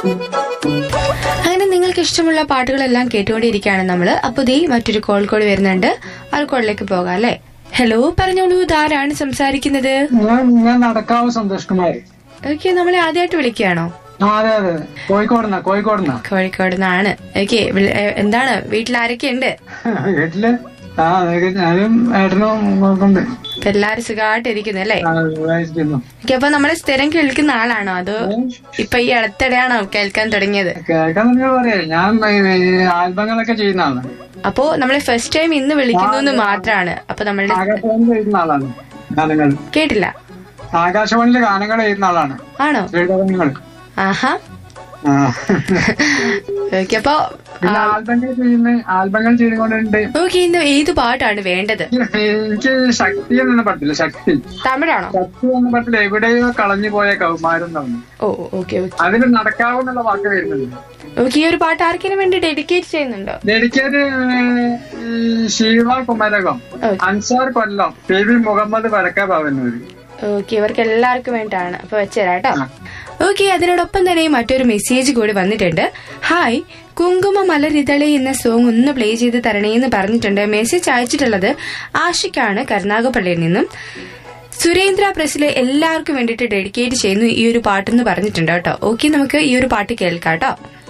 അങ്ങനെ നിങ്ങൾക്ക് ഇഷ്ടമുള്ള പാട്ടുകളെല്ലാം കേട്ടുകൊണ്ടിരിക്കുകയാണ് നമ്മള് അപ്പൊ ദേ മറ്റൊരു കോൾ കൂടി വരുന്നുണ്ട് ആ കോളിലേക്ക് പോകാം അല്ലെ ഹലോ പറഞ്ഞോളൂ ഇതാരാണ് സംസാരിക്കുന്നത് ഞാൻ ഞാൻ നടക്കാവ് സന്തോഷ് കുമാർ ഓക്കെ നമ്മളെ ആദ്യമായിട്ട് വിളിക്കുകയാണോ ആ അതെ അതെ കോഴിക്കോടുന്ന കോഴിക്കോടുന്ന കോഴിക്കോട് നിന്നാണ് ഓക്കെ എന്താണ് വീട്ടിൽ ആരൊക്കെ ഉണ്ട് വീട്ടില് ആ അതൊക്കെ ഞാനും ഏട്ടനും ഉണ്ട് ഇപ്പൊ എല്ലാരും സുഖമായിട്ടിരിക്കുന്നു അല്ലേ ആ, സുഖമായിരിക്കുന്നു. ഓക്കെ അപ്പൊ നമ്മളെ സ്ഥിരം കേൾക്കുന്ന ആളാണോ അതോ ഇപ്പൊ ഈ അടുത്തിടെയാണോ കേൾക്കാൻ തുടങ്ങിയത് കേൾക്കാൻ നിങ്ങൾ പറയാ ഞാൻ ഈ ആൽബങ്ങളൊക്കെ ചെയ്യുന്ന ആളാണ് അപ്പോ നമ്മളെ ഫസ്റ്റ് ടൈം ഇന്ന് വിളിക്കുന്നു എന്ന് മാത്രാണ് അപ്പൊ നമ്മളുടെ ആകാശവാണിയിൽ എഴുതുന്ന ആളാണ് ഗാനങ്ങൾ കേട്ടില്ല ആകാശവാണിയിലെ ഗാനങ്ങൾ എഴുതുന്ന ആളാണ് ആണോ ശ്രീധരങ്ങൾ ആഹാ ആ ഓക്കെ അപ്പൊ പിന്നെ ആൽബങ്ങൾ ചെയ്യുന്ന ആൽബങ്ങൾ ചെയ്തുകൊണ്ടുണ്ട് നോക്കി ഇന്ന് ഏത് പാട്ടാണ് വേണ്ടത് എനിക്ക് ശക്തി എന്ന പടത്തില്ല ശക്തി തമിഴാണോ ശക്തി എന്ന പടത്തിൽ എവിടെയോ കളഞ്ഞു പോയ കൗമാരം തന്നു ഓ ഓക്കെ ഓക്കെ അതിന് നടക്കാവുന്നുള്ള വാക്ക് വരുന്നുണ്ട് ഓക്കെ ഈ ഒരു പാട്ട് ആർക്കിനും വേണ്ടി ഡെഡിക്കേറ്റ് ചെയ്യുന്നുണ്ടോ dedicate Shiva Kumarakom Okay. Ansar Kollam P V Muhammad വടക്ക ഭവനൂര് ഓക്കെ ഇവർക്ക് എല്ലാവർക്കും വേണ്ടിയാണ് അപ്പൊ വെച്ചുതരാം കേട്ടോ ഓക്കെ അതിനോടൊപ്പം തന്നെ മറ്റൊരു മെസ്സേജ് കൂടി വന്നിട്ടുണ്ട് ഹായ് കുങ്കുമ മലരിതളി എന്ന സോങ് ഒന്ന് പ്ലേ ചെയ്ത് തരണേ എന്ന് പറഞ്ഞിട്ടുണ്ട് മെസ്സേജ് അയച്ചിട്ടുള്ളത് ആഷിക്കാണ് കരുനാഗപ്പള്ളിയിൽ നിന്നും സുരേന്ദ്ര പ്രസിലെ എല്ലാവർക്കും വേണ്ടിയിട്ട് ഡെഡിക്കേറ്റ് ചെയ്യുന്നു ഈ ഒരു പാട്ടെന്ന് പറഞ്ഞിട്ടുണ്ട് കേട്ടോ ഓക്കെ നമുക്ക് ഈ ഒരു പാട്ട് കേൾക്കാം കേട്ടോ